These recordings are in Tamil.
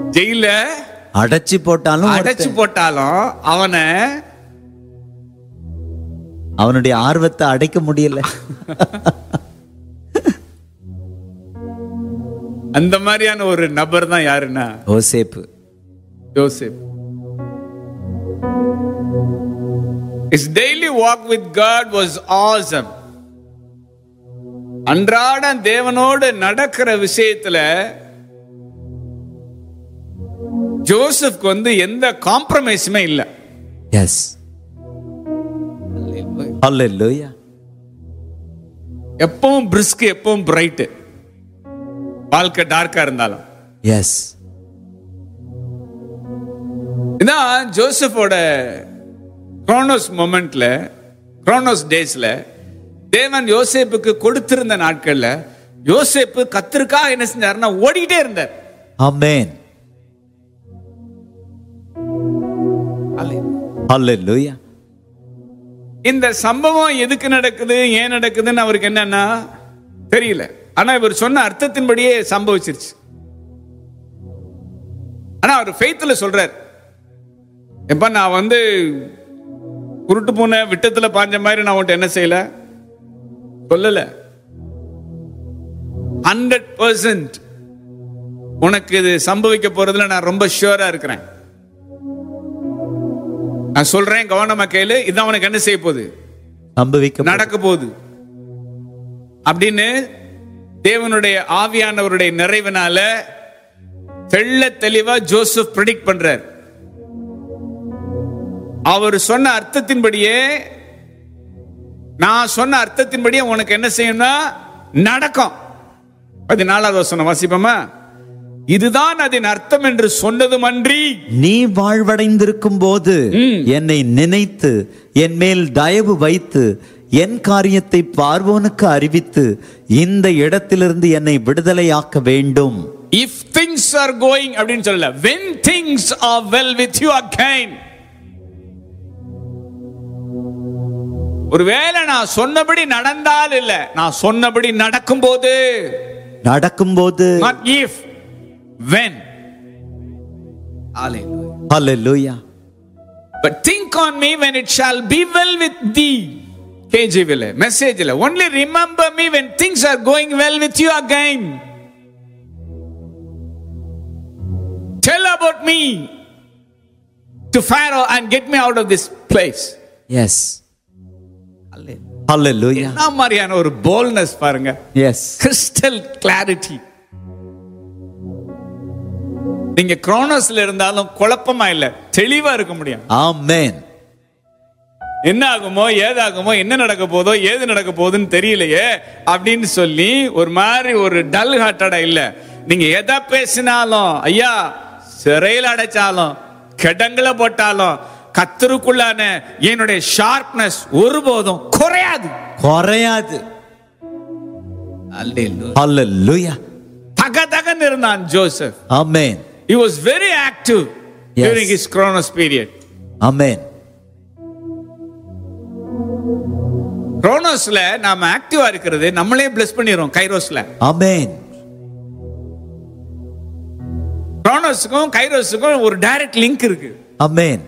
ஜெயில அடைச்சு போட்டாலும் அடைச்சு ஒருத்தன் போட்டாலும் அவனை அவனுடைய ஆர்வத்தை அடைக்க முடியல அந்த மாதிரியான ஒரு நபர் தான் யாருன்னா ஓசேப்பு யோசேப் His daily walk with God was awesome. அன்றாட தேவனோடு நடக்கிற விஷயத்துல ஜோசப்க்கு வந்து எந்த காம்ப்ரமைஸுமே இல்லை எஸ் ஹalleluya எப்பவும் பிரிஸ்க் எப்பவும் பிரைட்டு வாழ்க்கை டார்க்கா இருந்தாலும் எஸ் இதான் ஜோசப்போட குரோனோஸ் மொமெண்ட்ல குரோனோஸ் டேஸ்ல தேவன் யோசேப்புக்கு கொடுத்திருந்த நாட்கள்ல யோசேப்பு கத்திருக்கா என்ன செஞ்சாருன்னா ஓடிக்கிட்டே இருந்தார் ஆமென் ஹalleluya இந்த சம்பவம் எதுக்கு நடக்குது ஏன் நடக்குதுன்னு அவருக்கு என்னன்னா தெரியல ஆனா இவர் சொன்ன அர்த்தத்தின்படியே சம்பவிச்சிருச்சு ஆனா அவர் ஃபெய்த்ல சொல்றார் எப்ப நான் வந்து குருட்டு பூனை விட்டத்துல பாஞ்ச மாதிரி நான் உன்ட்ட என்ன செய்யல சொல்லல ஹண்ட்ரட் பர்சன்ட் உனக்கு இது சம்பவிக்க போறதுல நான் ரொம்ப ஷுவரா இருக்கிறேன் நான் சொல்றேன் கவனமா கேளு இதான் உனக்கு என்ன செய்ய போகுது சம்பவிக்க நடக்க போகுது அப்படின்னு தேவனுடைய ஆவியானவருடைய நிறைவினால தெள்ள தெளிவா ஜோசப் ப்ரெடிக்ட் பண்றார் அவர் சொன்ன அர்த்தத்தின்படியே நான் சொன்ன அர்த்தத்தின்படியே உனக்கு என்ன செய்யணும்னா நடக்கும் பதினாலாவது வசனம் வாசிப்போமா இதுதான் அதன் அர்த்தம் என்று சொன்னதும் அன்றி நீ வாழ்வடைந்திருக்கும் போது என்னை நினைத்து என் மேல் தயவு வைத்து என் காரியத்தை பார்வோனுக்கு அறிவித்து இந்த இடத்திலிருந்து என்னை விடுதலையாக்க வேண்டும் if things are going அப்படின்னு சொல்லல when things are well with you again ஒருவேளை நான் சொன்னபடி நடந்தால் இல்ல நான் சொன்னபடி நடக்கும்போது நடக்கும்போது not if when Hallelujah. Hallelujah but think on me when it shall be well with thee கேஜிவில் மெசேஜில் only remember me when things are going well with you again tell about me to Pharaoh and get me out of this place yes hallelujah என்ன மாதிரியான ஒரு போல்னஸ் பாருங்க எஸ் கிறிஸ்டல் கிளாரிட்டி நீங்க குரோனோஸ்ல இருந்தாலும் குழப்பமா இல்ல தெளிவா இருக்க முடியும் ஆமென் என்ன ஆகுமோ ஏதாகுமோ என்ன நடக்க போதோ ஏது நடக்க போகுதுன்னு தெரியலையே அப்படின்னு சொல்லி ஒரு மாதிரி ஒரு டல் ஹார்ட்டடா இல்ல நீங்க எதை பேசினாலும் ஐயா சிறையில் அடைச்சாலும் கிடங்குல போட்டாலும் கத்தருக்குள்ளான என்னுடைய ஷார்ப்னஸ் ஒருபோதும் குறையாது குறையாது ஹalleluya தக தகன்னு இருந்தான் Joseph amen he was very active Yes. during his chronos period amen குரோனோஸ்ல நாம ஆக்டிவா இருக்கிறது நம்மளே பிளஸ் பண்ணிடுறோம் கைரோஸ்ல ஆமென் குரோனோஸுக்கும் கைரோஸுக்கும் ஒரு டைரக்ட் லிங்க் இருக்கு ஆமென்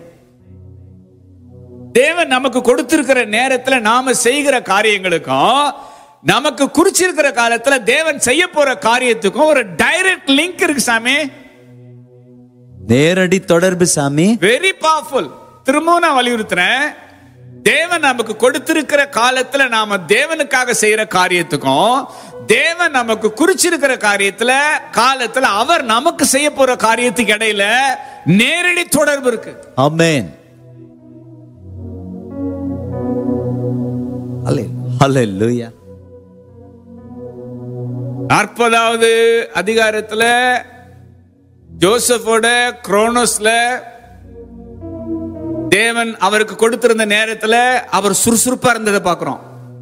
தேவன் நமக்கு கொடுத்திருக்கிற நேரத்துல நாம செய்கிற காரியங்களுக்கும் நமக்கு குறிச்சிருக்கிற காலத்துல தேவன் செய்ய போற காரியத்துக்கும் ஒரு டைரக்ட் லிங்க் இருக்கு சாமி நேரடி தொடர்பு சாமி வெரி பவர்ஃபுல் திரும்பவும் நான் வலியுறுத்துறேன் தேவன் நமக்கு கொடுத்திருக்கிற காலத்துல நாம தேவனுக்காக செய்யற காரியத்துக்கும் தேவன் நமக்கு குறிச்சிருக்கிற காரியத்துல காலத்துல அவர் நமக்கு செய்ய போற காரியத்துக்கு இடையில நேரடி தொடர்பு இருக்கு ஆமென் ஹalleluya நாற்பதாவது அதிகாரத்துல ஜோசப்போட குரோனோஸ்ல தேவன் அவருக்கு கொடுத்திருந்த நேரத்துல அவர் சுறுசுறுப்பா இருந்ததை பார்க்கிறோம்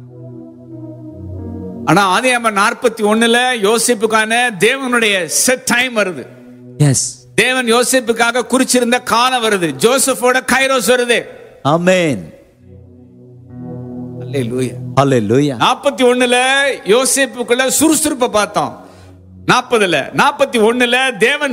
ஆனா ஆதியாம நாற்பத்தி ஒண்ணுல யோசிப்புக்கான தேவனுடைய செட் டைம் வருது எஸ் தேவன் யோசிப்புக்காக குறிச்சிருந்த காலம் வருது ஜோசப்போட கைரோஸ் வருது ஆமென் ஹalleluya நாற்பத்தி ஒண்ணுல யோசிப்புக்குள்ள சுறுசுறுப்பை பார்த்தோம் நாற்பதுல நாற்பத்தி ஒண்ணுல தேவன்